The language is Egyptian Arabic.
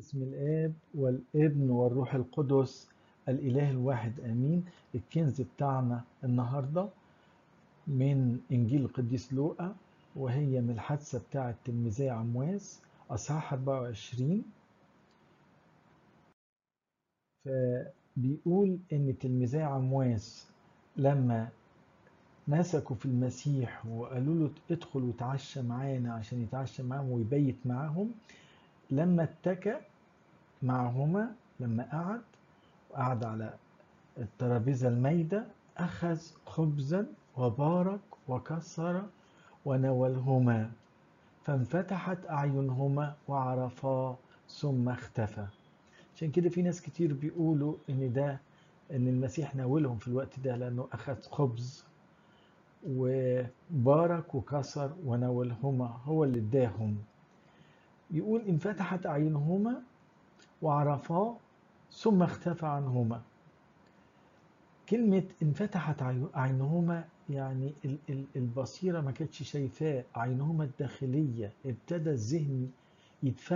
بسم الآب والابن والروح القدس الإله الواحد آمين الكنز بتاعنا النهاردة من إنجيل القديس لوقا وهي من الحادثة بتاعة تلميذي عمواس أصحاح 24 فبيقول إن تلميذي عمواس لما مسكوا في المسيح وقالوا له ادخل وتعشى معانا عشان يتعشى معاهم ويبيت معاهم لما اتكى معهما لما قعد وقعد على الترابيزة المايدة أخذ خبزا وبارك وكسر ونولهما فانفتحت أعينهما وعرفا ثم اختفى عشان كده في ناس كتير بيقولوا إن ده إن المسيح ناولهم في الوقت ده لأنه أخذ خبز وبارك وكسر ونولهما هو اللي اداهم يقول انفتحت أعينهما وعرفا ثم اختفى عنهما كلمة انفتحت عينهما يعني البصيرة ما كانتش شايفاه عينهما الداخلية ابتدى الذهن يتفتح